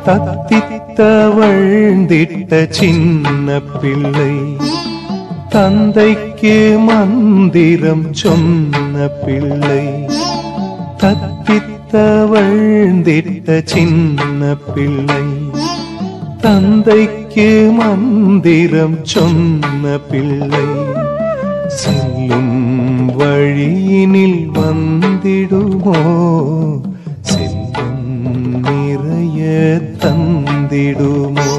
தத்தித்தவழ்ந்திட்ட சின்ன பிள்ளை தந்தைக்கு மந்திரம் சொன்ன பிள்ளை தத்தித்தவழ்ந்திட்ட சின்ன பிள்ளை தந்தைக்கு மந்திரம் சொன்ன பிள்ளை செல்லும் வழியினில் வந்திடுமோ செல்லும் நிறைய தந்திடுமோ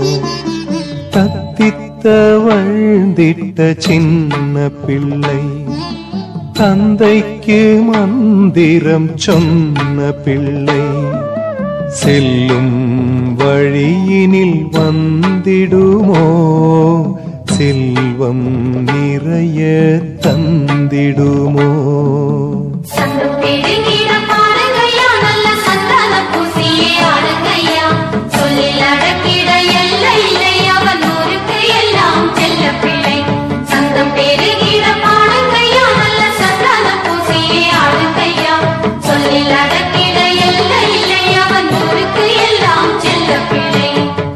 தத்தித்தவழ்ந்திட்ட சின்ன பிள்ளை தந்தைக்கு மந்திரம் சொன்ன பிள்ளை செல்லும் வழியினில் வந்திடுமோ செல்வம் நிறைய தந்திடுமோ சங்கம் பெருகிட பாருங்கய்யா நல்ல சந்தான பூசியே ஆடுங்கய்யா சொல்லில் அடக்கிட எல்லை இல்லை அவன் ஊருக்கு எல்லாம் செல்ல பிள்ளை சங்கம் பெருகிட பாருங்கய்யா நல்ல சந்தான பூசியே ஆடுங்கய்யா சொல்லில் அடக்கிட எல்லை இல்லை அவன் ஊருக்கு எல்லாம் செல்ல பிள்ளை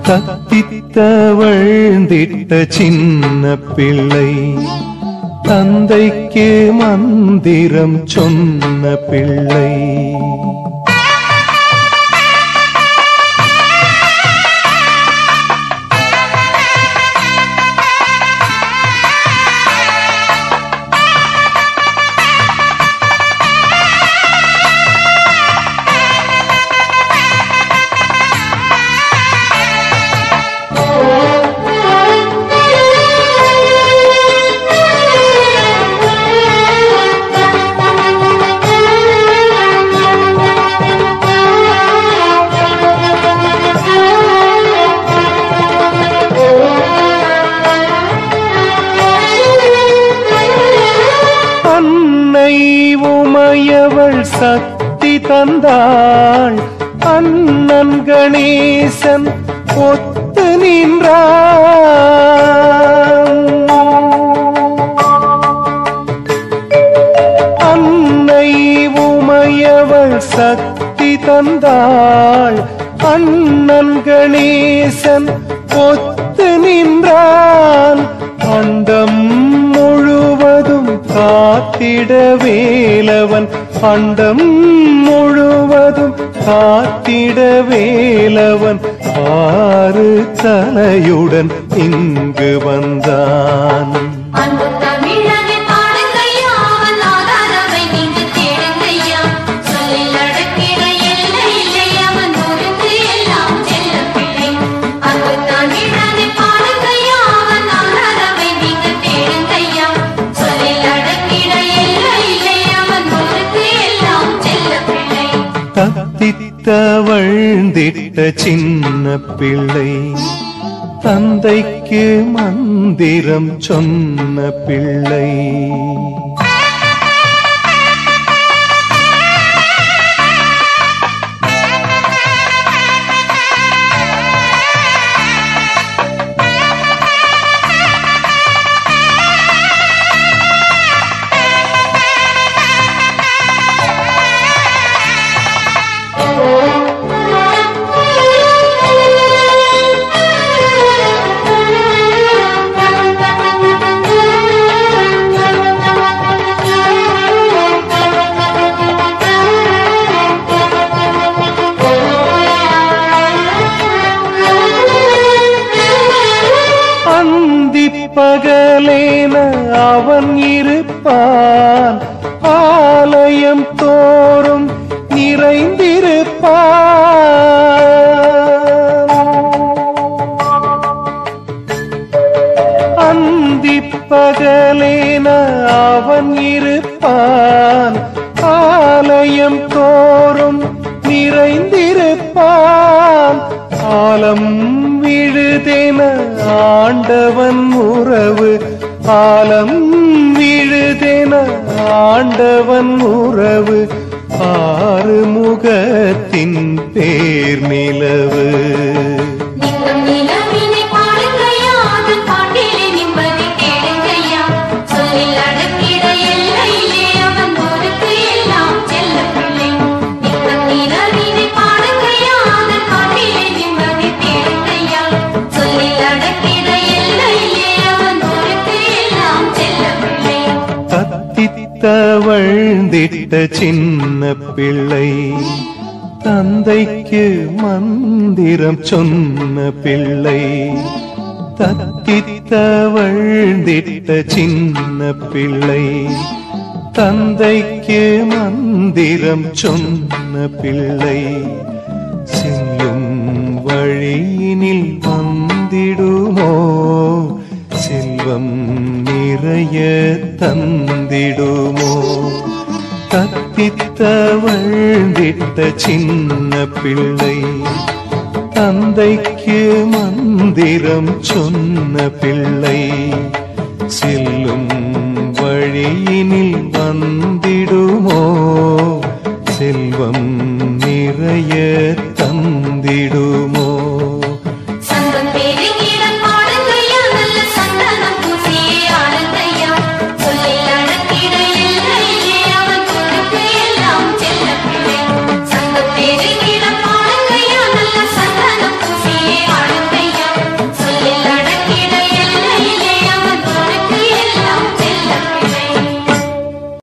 தத்தித்தவழ்ந்திட்ட சின்ன பிள்ளை தந்தைக்கு மந்திரம் சொன்ன பிள்ளை அன்னை உமையவள் சக்தி தந்தாள் அண்ணன் கணேசன் ஒத்து நின்றான் அன்னை உமையவள் சக்தி தந்தாள் அண்ணன் கணேசன் ஒத்து நின்றான் அண்டம் முழுவதும் காத்திட வேலவன் அண்டம் முழுவதும் காத்திட வேலவன் ஆறு தலையுடன் இங்கு வந்தான் அன்பு தமிழனை பாடுங்கய்யா அவன் ஆதாரவை நீங்க தேடுங்கய்யா சொல்லில் அடக்கிட எல்லை இல்லை அவன் ஊருக்கு எல்லாம் செல்ல பிள்ளை அன்பு தமிழனை பாடுங்கய்யா அவன் ஆதாரவை நீங்க தேடுங்கய்யா சொல்லில் அடக்கிட எல்லை இல்லை அவன் ஊருக்கு எல்லாம் செல்ல பிள்ளை தத்தித்தவழ்ந்திட்ட சின்ன பிள்ளை தந்தைக்கு மந்திரம் சொன்ன பிள்ளை அந்தி பகலேன அவன் இருப்பான் ஆலயம் தோறும் நிறைந்திருப்பான் அந்தி பகலேன அவன் இருப்பான் ஆலயம் தோறும் நிறைந்திருப்பான் ஆலம் விழுதென ஆண்டவன் உறவு ஆலம் விழுதென ஆண்டவன் உறவு ஆறு முகத்தின் பேர் நிலவு நித்தம் நிலவினை பாடுங்கய்யா அதன் பாட்டிலே நிம்மதி தேடுங்கய்யா சொல்லில் அடக்கிட எல்லையிலே அவன் ஊருக்கு எல்லாம் செல்ல பிள்ளை நித்தம் நிலவினை பாடுங்கய்யா அதன் பாட்டிலே நிம்மதி வழ்ந்திட்ட சின்ன பிள்ளை தந்தைக்கு மந்திரம் சொன்ன பிள்ளை தத்தித்த வழ்ந்திட்ட சின்ன பிள்ளை தந்தைக்கு மந்திரம் சொன்ன பிள்ளை செல்லும் வழியினில் வந்திடுமோ செல்வம் நிறைய தந்திடுமோ தத்தித்த வழ்ந்திட்ட சின்ன பிள்ளை தந்தைக்கு மந்திரம் சொன்ன பிள்ளை செல்லும் வழியினில் வந்திடுமோ செல்வம் நிறைய தந்திடுமோ